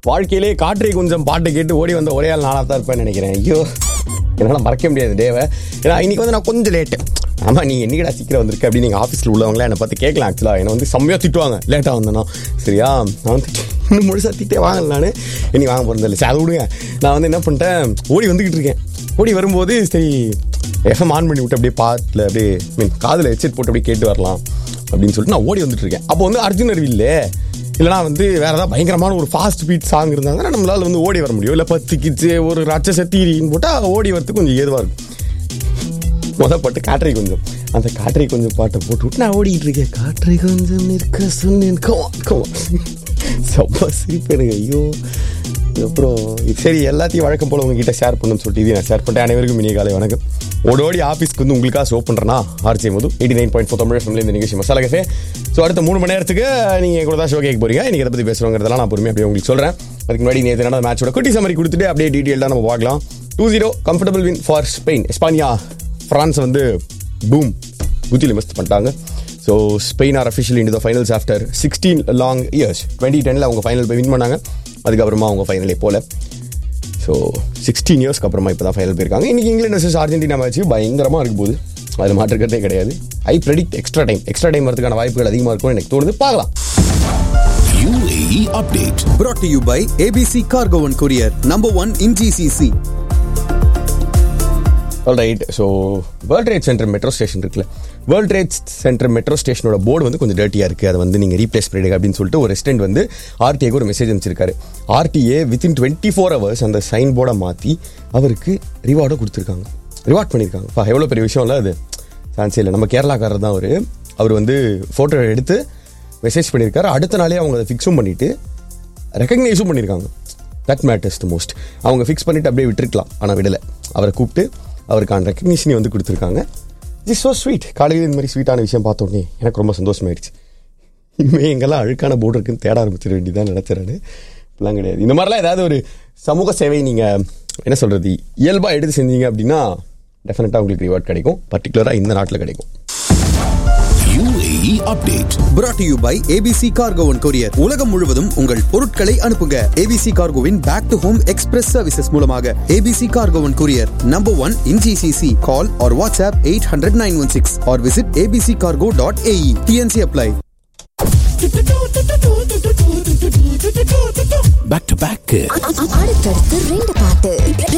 வாழ்க்கையிலே காற்றை கொஞ்சம் பாட்டு கேட்டு ஓடி வந்த ஒரே ஆள் நாளாக தான் இருப்பேன்னு நினைக்கிறேன் ஐயோ என்னால் மறக்க முடியாது டேவை ஏன்னா இன்னைக்கு வந்து நான் கொஞ்சம் லேட்டு ஆமாம் நீ என்னைக்கடா சீக்கிரம் வந்திருக்க அப்படின்னு நீங்கள் ஆஃபீஸில் உள்ளவங்களே என்னை பார்த்து கேட்கலாம் ஆக்சுவலாக என்னை வந்து செம்மையாக திட்டுவாங்க லேட்டாக வந்தேன்னா சரியா நான் வந்து இன்னும் முழுசாக திட்டே வாங்கல நான் இன்னைக்கு வாங்க போகிறதில்ல சரி அதை விடுங்க நான் வந்து என்ன பண்ணிட்டேன் ஓடி வந்துக்கிட்டு இருக்கேன் ஓடி வரும்போது சரி எஃப்எம் ஆன் பண்ணி விட்டு அப்படியே பாட்டில் அப்படியே மீன் காதில் ஹெட்செட் போட்டு அப்படியே கேட்டு வரலாம் அப்படின்னு சொல்லிட்டு நான் ஓடி வந்துட்டு இருக்கேன் அப்போ வந்து அர்ஜுன் அருவில்லே இல்லைனா வந்து வேற ஏதாவது பயங்கரமான ஒரு ஃபாஸ்ட் பீட் சாங் இருந்தாங்கன்னா நம்மளால வந்து ஓடி வர முடியும் இல்லை பத்து கிச்சு ஒரு ராட்சச தீரின்னு போட்டால் ஓடி வரதுக்கு கொஞ்சம் ஏதுவாக இருக்கும் முத பாட்டு காற்றை கொஞ்சம் அந்த காற்றை கொஞ்சம் பாட்டை போட்டு விட்டு நான் ஓடிட்டு இருக்கேன் காற்றை கொஞ்சம் நிற்க சொன்னேன் கவா கவா சப்பா சிரிப்பு எனக்கு ஐயோ அப்புறம் சரி எல்லாத்தையும் வழக்கம் போல உங்ககிட்ட ஷேர் பண்ணணும்னு சொல்லிட்டு இது நான் ஷேர் பண்ணிட்டேன் அனைவருக்கும் இனிய காலை வணக்கம் ஓடி ஓடி ஆஃபீஸ்க்கு வந்து உங்களுக்காக ஷோ பண்ணுறேன்னா RJ Madhu eighty nine point four Tamil family இந்த நிகழ்ச்சி மசாலா கஃபே ஸோ அடுத்த மூணு மணி நேரத்துக்கு நீங்கள் கூட தான் ஷோ கேட்க போறீங்க இன்னைக்கு எதை பற்றி பேசுகிறோங்கிறதெல்லாம் நான் பொறுமையாக அப்படியே உங்களுக்கு சொல்கிறேன் அதுக்கு முன்னாடி நேற்று நடந்த மேட்சோட குட்டி சமரி கொடுத்துட்டு அப்படியே டீட்டெயில் தான் நம்ம பார்க்கலாம் two zero comfortable win for Spain Espana France வந்து பூம் குத்தியில் மிஸ் பண்ணிட்டாங்க so Spain are official in the finals after sixteen long years twenty டெனில் அவங்க ஃபைனல் போய் வின் பண்ணாங்க அதுக்கப்புறமா அவங்க ஃபைனலே போல ஸோ சிக்ஸ்டீன் இயர்ஸ்க்கு அப்புறமா இப்போ தான் ஃபைனல் போயிருக்காங்க இன்னைக்கு இங்கிலாந்து வர்சஸ் அர்ஜென்டினா மேட்ச் பயங்கரமாக இருக்க போகுது அது மாற்றுக்கிறதே கிடையாது I predict extra time extra time வரதுக்கான வாய்ப்புகள் அதிகமாக இருக்கும்னு எனக்கு தோணுது பார்க்கலாம் UAE update. brought to you by ABC Cargo and Courier, number one in GCC. All right so world trade centre metro station இருக்குல்ல வேர்ல்ட் ட்ரேட் சென்டர் மெட்ரோ ஸ்டேஷனோட board வந்து கொஞ்சம் டர்ட்டியாக இருக்குது அதை வந்து நீங்கள் ரீப்ளேஸ் பண்ணிடுங்க அப்படின்னு சொல்லிட்டு ஒரு ரெஸ்டென்ட் வந்து ஆர்டிஏக்கு ஒரு மெசேஜ் அனுப்பிச்சிருக்காரு RTA within twenty four hours அந்த சைன் போர்டை மாற்றி அவருக்கு ரிவார்டை கொடுத்துருக்காங்க ரிவார்ட் பண்ணியிருக்காங்க இப்போ எவ்வளோ பெரிய விஷயம் இல்லை அது சான்ஸே இல்லை நம்ம கேரளாக்காரர் தான் அவர் அவர் வந்து ஃபோட்டோ எடுத்து மெசேஜ் பண்ணியிருக்காரு அடுத்த நாளே அவங்க அதை ஃபிக்ஸும் பண்ணிவிட்டு ரெக்கக்னைஸும் பண்ணியிருக்காங்க தட் மேட்டர்ஸ் த மோஸ்ட் அவங்க ஃபிக்ஸ் பண்ணிட்டு அப்படியே விட்டுருக்கலாம் ஆனால் விடலை அவரை கூப்பிட்டு அவருக்கான ரெக்கக்னிஷனை வந்து கொடுத்துருக்காங்க இஸ் ஸோ ஸ்வீட் காலையில் இந்த மாதிரி ஸ்வீட்டான விஷயம் பார்த்தோன்னே எனக்கு ரொம்ப சந்தோஷமாயிடுச்சு இனிமேல் எங்கெல்லாம் அழுக்கான போர்டு இருக்குன்னு தேட ஆரம்பிச்சிட வேண்டியதான் நினச்சிறாரு இப்பெல்லாம் கிடையாது இந்த மாதிரிலாம் ஏதாவது ஒரு சமூக சேவை நீங்கள் என்ன சொல்கிறது இயல்பாக எடுத்து செஞ்சீங்க அப்படின்னா டெஃபினட்டாக உங்களுக்கு ரிவார்ட் கிடைக்கும் பர்டிகுலராக இந்த நாட்டில் கிடைக்கும் UAE update. brought to you by ABC Cargo and Courier. உலகம் முழுவதும் உங்கள் பொருட்களை அனுப்புங்க ABC Cargoவின் back to home express services மூலமாக ABC Cargo and Courier, number one in GCC. Call or WhatsApp 800 916 or visit abccargo.ae. TNC apply. Back to back. அடுத்தடுத்து ரெண்டு பாட்டு